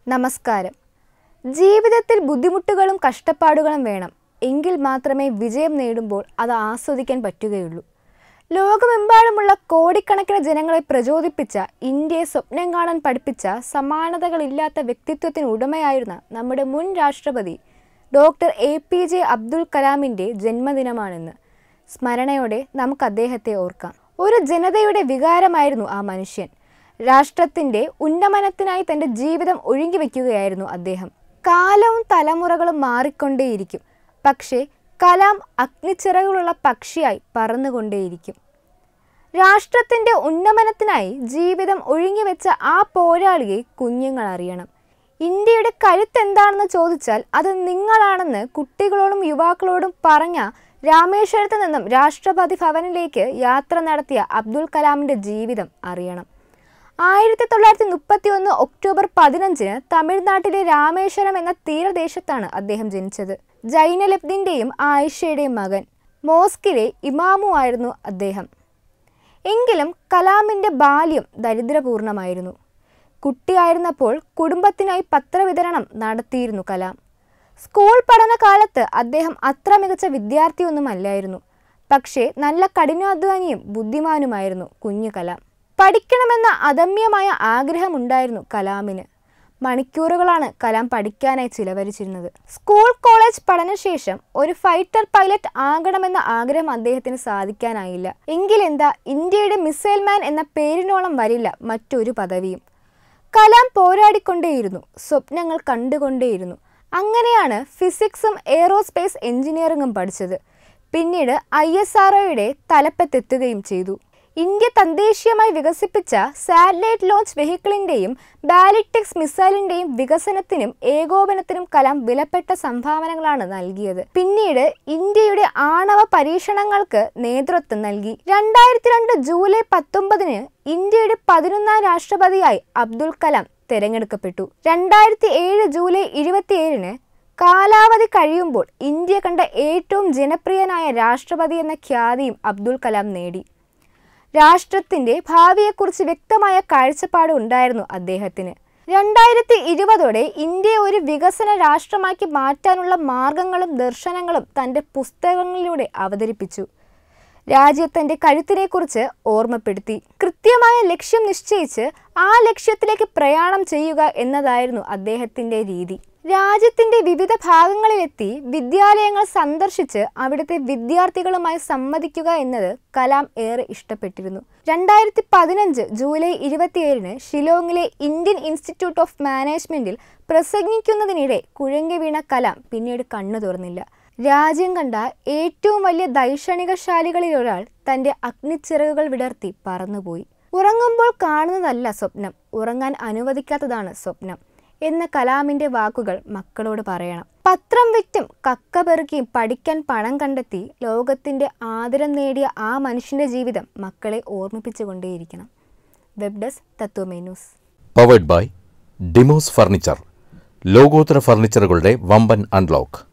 നമസ്കാരം ജീവിതത്തിൽ ബുദ്ധിമുട്ടുകളും കഷ്ടപ്പാടുകളും വേണം എങ്കിൽ മാത്രമേ വിജയം നേടുമ്പോൾ അത് ആസ്വദിക്കാൻ പറ്റുകയുള്ളൂ ലോകമെമ്പാടുമുള്ള കോടിക്കണക്കിന് ജനങ്ങളെ പ്രചോദിപ്പിച്ച ഇന്ത്യയെ സ്വപ്നം കാണാൻ പഠിപ്പിച്ച സമാനതകളില്ലാത്ത വ്യക്തിത്വത്തിന് ഉടമയായിരുന്ന നമ്മുടെ മുൻ രാഷ്ട്രപതി doctor A P J Abdul കലാമിൻ്റെ ജന്മദിനമാണെന്ന് സ്മരണയോടെ നമുക്ക് അദ്ദേഹത്തെ ഓർക്കാം ഒരു ജനതയുടെ വികാരമായിരുന്നു ആ മനുഷ്യൻ രാഷ്ട്രത്തിൻ്റെ ഉന്നമനത്തിനായി തൻ്റെ ജീവിതം ഒഴുകിവെക്കുകയായിരുന്നു അദ്ദേഹം കാലവും തലമുറകളും മാറിക്കൊണ്ടേയിരിക്കും പക്ഷേ കലാം അഗ്നിച്ചിറകുകളുള്ള പക്ഷിയായി പറന്നുകൊണ്ടേയിരിക്കും രാഷ്ട്രത്തിൻ്റെ ഉന്നമനത്തിനായി ജീവിതം ഒഴുങ്ങിവെച്ച ആ പോരാളിയെ കുഞ്ഞുങ്ങൾ അറിയണം ഇന്ത്യയുടെ കരുത്തെന്താണെന്ന് ചോദിച്ചാൽ അത് നിങ്ങളാണെന്ന് കുട്ടികളോടും യുവാക്കളോടും പറഞ്ഞ രാമേശ്വരത്ത് നിന്നും രാഷ്ട്രപതി ഭവനിലേക്ക് യാത്ര നടത്തിയ അബ്ദുൽ കലാമിൻ്റെ ജീവിതം അറിയണം ആയിരത്തി തൊള്ളായിരത്തി മുപ്പത്തി ഒന്ന് ഒക്ടോബർ പതിനഞ്ചിന് തമിഴ്നാട്ടിലെ രാമേശ്വരം എന്ന തീരദേശത്താണ് അദ്ദേഹം ജനിച്ചത് ജൈനലബ്ദിൻ്റെയും ആയിഷയുടെയും മകൻ മോസ്കിലെ ഇമാമുമായിരുന്നു അദ്ദേഹം എങ്കിലും കലാമിൻ്റെ ബാല്യം ദരിദ്രപൂർണമായിരുന്നു കുട്ടിയായിരുന്നപ്പോൾ കുടുംബത്തിനായി പത്രവിതരണം നടത്തിയിരുന്നു കലാം സ്കൂൾ പഠനകാലത്ത് അദ്ദേഹം അത്ര മികച്ച വിദ്യാർത്ഥിയൊന്നുമല്ലായിരുന്നു പക്ഷേ നല്ല കഠിനാധ്വാനിയും ബുദ്ധിമാനുമായിരുന്നു കുഞ്ഞു കലാം പഠിക്കണമെന്ന അദമ്യമായ ആഗ്രഹമുണ്ടായിരുന്നു കലാമിന് മണിക്കൂറുകളാണ് കലാം പഠിക്കാനായി ചിലവഴിച്ചിരുന്നത് സ്കൂൾ കോളേജ് പഠനശേഷം ഒരു ഫൈറ്റർ പൈലറ്റ് ആകണമെന്ന ആഗ്രഹം അദ്ദേഹത്തിന് സാധിക്കാനായില്ല എങ്കിലെന്താ ഇന്ത്യയുടെ മിസൈൽ മാൻ എന്ന പേരിനോളം വരില്ല മറ്റൊരു പദവിയും കലാം പോരാടിക്കൊണ്ടേയിരുന്നു സ്വപ്നങ്ങൾ കണ്ടുകൊണ്ടേയിരുന്നു അങ്ങനെയാണ് ഫിസിക്സും എയ്റോസ്പേസ് എഞ്ചിനീയറിംഗും പഠിച്ചത് പിന്നീട് ഐ എസ് ആർഒയുടെ തലപ്പത്തെത്തുകയും ചെയ്തു ഇന്ത്യ തദ്ദേശീയമായി വികസിപ്പിച്ച സാറ്റലൈറ്റ് ലോഞ്ച് വെഹിക്കിളിൻ്റെയും ബാലിറ്റിക്സ് മിസൈലിൻ്റെയും വികസനത്തിനും ഏകോപനത്തിനും കലാം വിലപ്പെട്ട സംഭാവനകളാണ് നൽകിയത് പിന്നീട് ഇന്ത്യയുടെ ആണവ പരീക്ഷണങ്ങൾക്ക് നേതൃത്വം നൽകി രണ്ടായിരത്തി രണ്ട് ജൂലൈ പത്തൊമ്പതിന് ഇന്ത്യയുടെ പതിനൊന്നാം രാഷ്ട്രപതിയായി അബ്ദുൽ കലാം തെരഞ്ഞെടുക്കപ്പെട്ടു രണ്ടായിരത്തി ഏഴ് ജൂലൈ ഇരുപത്തിയേഴിന് കാലാവധി കഴിയുമ്പോൾ ഇന്ത്യ കണ്ട ഏറ്റവും ജനപ്രിയനായ രാഷ്ട്രപതി എന്ന ഖ്യാതിയും അബ്ദുൽ കലാം നേടി രാഷ്ട്രത്തിൻ്റെ ഭാവിയെക്കുറിച്ച് വ്യക്തമായ കാഴ്ചപ്പാട് ഉണ്ടായിരുന്നു അദ്ദേഹത്തിന് രണ്ടായിരത്തി ഇരുപതോടെ ഇന്ത്യയെ ഒരു വികസന രാഷ്ട്രമാക്കി മാറ്റാനുള്ള മാർഗങ്ങളും ദർശനങ്ങളും തൻ്റെ പുസ്തകങ്ങളിലൂടെ അവതരിപ്പിച്ചു രാജ്യത്തിൻ്റെ കഴുത്തിനെക്കുറിച്ച് ഓർമ്മപ്പെടുത്തി കൃത്യമായ ലക്ഷ്യം നിശ്ചയിച്ച് ആ ലക്ഷ്യത്തിലേക്ക് പ്രയാണം ചെയ്യുക എന്നതായിരുന്നു അദ്ദേഹത്തിൻ്റെ രീതി രാജ്യത്തിൻ്റെ വിവിധ ഭാഗങ്ങളിലെത്തി വിദ്യാലയങ്ങൾ സന്ദർശിച്ച് അവിടുത്തെ വിദ്യാർത്ഥികളുമായി സംവദിക്കുക എന്നത് കലാം ഏറെ ഇഷ്ടപ്പെട്ടിരുന്നു രണ്ടായിരത്തി പതിനഞ്ച് ജൂലൈ ഇരുപത്തിയേഴിന് ഷിലോങ്ങിലെ ഇന്ത്യൻ ഇൻസ്റ്റിറ്റ്യൂട്ട് ഓഫ് മാനേജ്മെൻറ്റിൽ പ്രസംഗിക്കുന്നതിനിടെ കുഴങ്ങി വീണ കലാം പിന്നീട് കണ്ണു തുറന്നില്ല രാജ്യം കണ്ട ഏറ്റവും വലിയ ദൈക്ഷണികശാലികളിൽ ഒരാൾ തൻ്റെ അഗ്നിച്ചിറകുകൾ വിടർത്തി പറന്നുപോയി ഉറങ്ങുമ്പോൾ കാണുന്നതല്ല സ്വപ്നം ഉറങ്ങാൻ അനുവദിക്കാത്തതാണ് സ്വപ്നം എന്ന കലാമിൻ്റെ വാക്കുകൾ മക്കളോട് പറയണം പത്രം വിറ്റും കക്ക പെറുക്കിയും പഠിക്കാൻ പണം കണ്ടെത്തി ലോകത്തിൻ്റെ ആദരം നേടിയ ആ മനുഷ്യൻ്റെ ജീവിതം മക്കളെ ഓർമ്മിപ്പിച്ചുകൊണ്ടേയിരിക്കണം വെബ് ഡെസ്ക് തത്വമേ ന്യൂസ് പവേഡ് ബൈ ഡിമോസ് ഫർണിച്ചർ ലോകോത്തര ഫർണിച്ചറുകളുടെ വമ്പൻ അൺലോക്ക്